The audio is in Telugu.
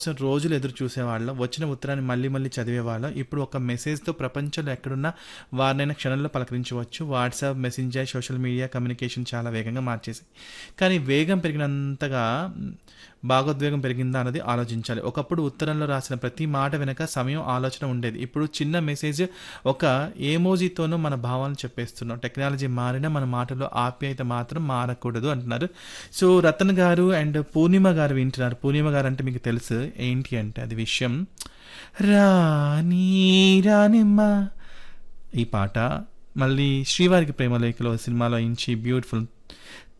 సో రోజులు ఎదురు చూసేవాళ్ళం వచ్చిన ఉత్తరాన్ని మళ్ళీ మళ్ళీ చదివేవాళ్ళం ఇప్పుడు ఒక మెసేజ్తో ప్రపంచంలో ఎక్కడున్నా వారినైనా క్షణంలో పలకరించవచ్చు WhatsApp messenger social media communication చాలా వేగంగా మార్చేసాయి కానీ వేగం పెరిగినంతగా మ్, భాగోద్వేగం పెరిగిందా అన్నది ఆలోచించాలి ఒకప్పుడు ఉత్తరంలో రాసిన ప్రతి మాట వెనక సమయం ఆలోచన ఉండేది ఇప్పుడు చిన్న మెసేజ్ ఒక ఏమోజీతోనూ మన భావాలను చెప్పేస్తున్నాం టెక్నాలజీ మారినా మన మాటలో ఆప్యాయత మాత్రం మారకూడదు అంటున్నారు సో రతన్ గారు అండ్ పూర్ణిమ గారు వింటున్నారు పూర్ణిమ గారు అంటే మీకు తెలుసు ఏంటి అంటే అది విషయం రాణి రానిమ్మ ఈ పాట మళ్ళీ శ్రీవారికి ప్రేమలేఖలో సినిమాలో ఇంచి బ్యూటిఫుల్